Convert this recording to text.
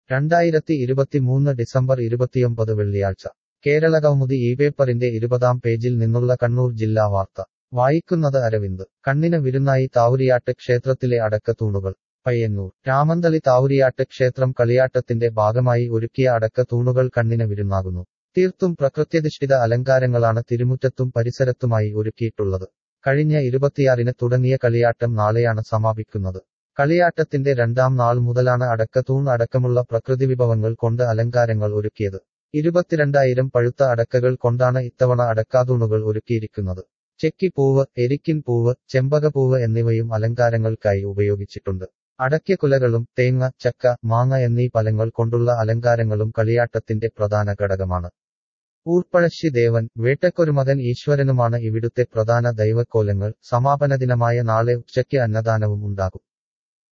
രണ്ടായിരത്തി ഇരുപത്തിമൂന്ന് ഡിസംബർ ഇരുപത്തിയൊമ്പത് വെള്ളിയാഴ്ച കേരള കൗമുദി ഈ പേപ്പറിന്റെ ഇരുപതാം പേജിൽ നിന്നുള്ള കണ്ണൂർ ജില്ലാ വാർത്ത വായിക്കുന്നത് അരവിന്ദ് കണ്ണിന് വിരുന്നായി താവുരിയാട്ട് ക്ഷേത്രത്തിലെ അടക്കത്തൂണുകൾ പയ്യന്നൂർ രാമന്തളി താവുരിയാട്ട് ക്ഷേത്രം കളിയാട്ടത്തിന്റെ ഭാഗമായി ഒരുക്കിയ അടക്കത്തൂണുകൾ കണ്ണിന് വിരുന്നാകുന്നു തീർത്തും പ്രകൃത്യധിഷ്ഠിത അലങ്കാരങ്ങളാണ് തിരുമുറ്റത്തും പരിസരത്തുമായി ഒരുക്കിയിട്ടുള്ളത് കഴിഞ്ഞ ഇരുപത്തിയാറിന് തുടങ്ങിയ കളിയാട്ടം നാളെയാണ് സമാപിക്കുന്നത് കളിയാട്ടത്തിന്റെ രണ്ടാം നാൾ മുതലാണ് അടക്കത്തൂൺ അടക്കമുള്ള പ്രകൃതി വിഭവങ്ങൾ കൊണ്ട് അലങ്കാരങ്ങൾ ഒരുക്കിയത് ഇരുപത്തിരണ്ടായിരം പഴുത്ത അടക്കകൾ കൊണ്ടാണ് ഇത്തവണ അടക്കാതൂണുകൾ ഒരുക്കിയിരിക്കുന്നത് ചെക്കിപ്പൂവ് എരിക്കിൻ പൂവ് ചെമ്പകപ്പൂവ് എന്നിവയും അലങ്കാരങ്ങൾക്കായി ഉപയോഗിച്ചിട്ടുണ്ട് അടയ്ക്കക്കുലകളും തേങ്ങ ചക്ക മാങ്ങ എന്നീ ഫലങ്ങൾ കൊണ്ടുള്ള അലങ്കാരങ്ങളും കളിയാട്ടത്തിന്റെ പ്രധാന ഘടകമാണ് ഊർപ്പഴശ്ശി ദേവൻ വേട്ടക്കൊരുമകൻ ഈശ്വരനുമാണ് ഇവിടുത്തെ പ്രധാന ദൈവക്കോലങ്ങൾ സമാപന ദിനമായ നാളെ ഉച്ചയ്ക്ക് അന്നദാനവും ഉണ്ടാകും